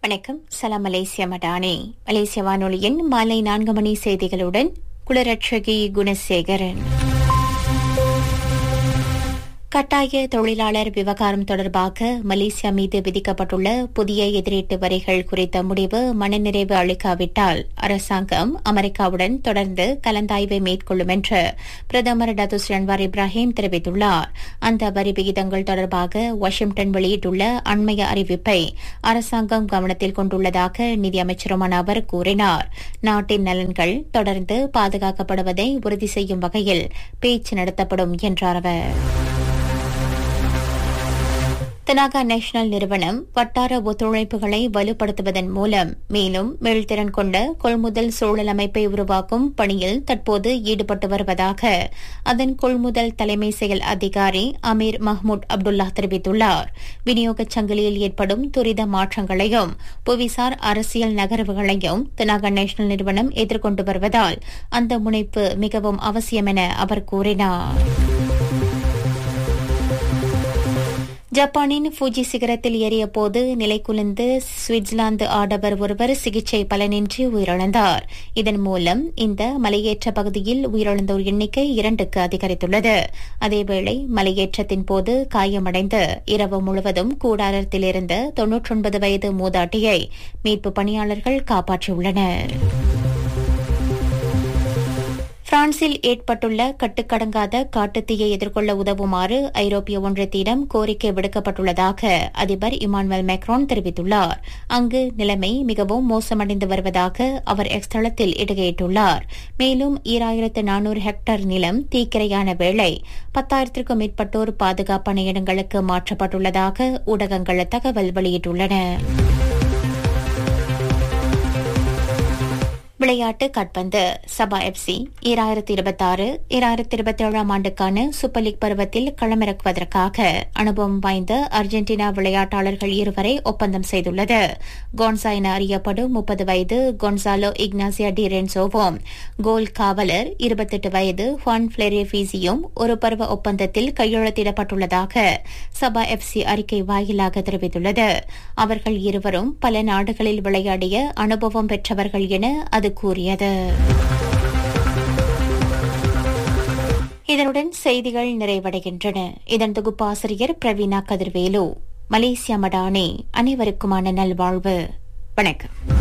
வணக்கம் சலாம் மலேசிய மடானி மலேசிய வானொலியின் மாலை நான்கு மணி செய்திகளுடன் குலரட்சகி குணசேகரன் கட்டாய தொழிலாளர் விவகாரம் தொடர்பாக மலேசியா மீது விதிக்கப்பட்டுள்ள புதிய எதிரீட்டு வரிகள் குறித்த முடிவு மனநிறைவு அளிக்காவிட்டால் அரசாங்கம் அமெரிக்காவுடன் தொடர்ந்து கலந்தாய்வை மேற்கொள்ளும் என்று பிரதமர் டத்துஸ் அன்வார் இப்ராஹிம் தெரிவித்துள்ளார் அந்த வரி விகிதங்கள் தொடர்பாக வாஷிங்டன் வெளியிட்டுள்ள அண்மைய அறிவிப்பை அரசாங்கம் கவனத்தில் கொண்டுள்ளதாக நிதியமைச்சருமான அவர் கூறினார் நாட்டின் நலன்கள் தொடர்ந்து பாதுகாக்கப்படுவதை உறுதி செய்யும் வகையில் பேச்சு நடத்தப்படும் என்றார் அவர் தனாகா நேஷனல் நிறுவனம் வட்டார ஒத்துழைப்புகளை வலுப்படுத்துவதன் மூலம் மேலும் மீள்திறன் கொண்ட கொள்முதல் சூழல் அமைப்பை உருவாக்கும் பணியில் தற்போது ஈடுபட்டு வருவதாக அதன் கொள்முதல் தலைமை செயல் அதிகாரி அமீர் மஹ்மூத் அப்துல்லா தெரிவித்துள்ளார் விநியோகச் சங்கிலியில் ஏற்படும் துரித மாற்றங்களையும் புவிசார் அரசியல் நகர்வுகளையும் தனாகா நேஷனல் நிறுவனம் எதிர்கொண்டு வருவதால் அந்த முனைப்பு மிகவும் அவசியம் என அவர் கூறினார் ஜப்பானின் ஃபூஜி சிகரத்தில் ஏறிய போது நிலைக்குலைந்து சுவிட்சர்லாந்து ஆடவர் ஒருவர் சிகிச்சை பலனின்றி உயிரிழந்தார் இதன் மூலம் இந்த மலையேற்ற பகுதியில் உயிரிழந்தோர் எண்ணிக்கை இரண்டுக்கு அதிகரித்துள்ளது அதேவேளை மலையேற்றத்தின் போது காயமடைந்து இரவு முழுவதும் கூடாரத்தில் இருந்த தொன்னூற்றொன்பது வயது மூதாட்டியை மீட்பு பணியாளர்கள் காப்பாற்றியுள்ளனர் பிரான்சில் ஏற்பட்டுள்ள கட்டுக்கடங்காத காட்டுத்தீயை எதிர்கொள்ள உதவுமாறு ஐரோப்பிய ஒன்றியத்திடம் கோரிக்கை விடுக்கப்பட்டுள்ளதாக அதிபர் இமானுவேல் மேக்ரான் தெரிவித்துள்ளார் அங்கு நிலைமை மிகவும் மோசமடைந்து வருவதாக அவர் எக்ஸ்தளத்தில் இடுகையிட்டுள்ளார் மேலும் ஈராயிரத்து நானூறு ஹெக்டேர் நிலம் தீக்கிரையான வேளை பத்தாயிரத்திற்கும் மேற்பட்டோர் பாதுகாப்பான இடங்களுக்கு மாற்றப்பட்டுள்ளதாக ஊடகங்கள் தகவல் வெளியிட்டுள்ளன விளையாட்டு கட்பந்து சபா எஃப்சி ஈராயிரத்தி இருபத்தாறு ஈராயிரத்தி இருபத்தி ஏழாம் ஆண்டுக்கான சூப்பர் லீக் பருவத்தில் களமிறக்குவதற்காக அனுபவம் வாய்ந்த அர்ஜென்டினா விளையாட்டாளர்கள் இருவரை ஒப்பந்தம் செய்துள்ளது கோன்சா என அறியப்படும் முப்பது வயது கொன்சாலோ இக்னாசியா டி ரென்சோவும் கோல் காவலர் இருபத்தெட்டு வயது ஹுவான் பிளேரியபீசியும் ஒரு பருவ ஒப்பந்தத்தில் கையெழுத்திடப்பட்டுள்ளதாக சபா எஃப்சி அறிக்கை வாயிலாக தெரிவித்துள்ளது அவர்கள் இருவரும் பல நாடுகளில் விளையாடிய அனுபவம் பெற்றவர்கள் என அது கூறியது இதனுடன் செய்திகள் நிறைவடைகின்றன இதன் தொகுப்பாசிரியர் பிரவீனா கதிர்வேலு மலேசியா மடானே அனைவருக்குமான நல்வாழ்வு வணக்கம்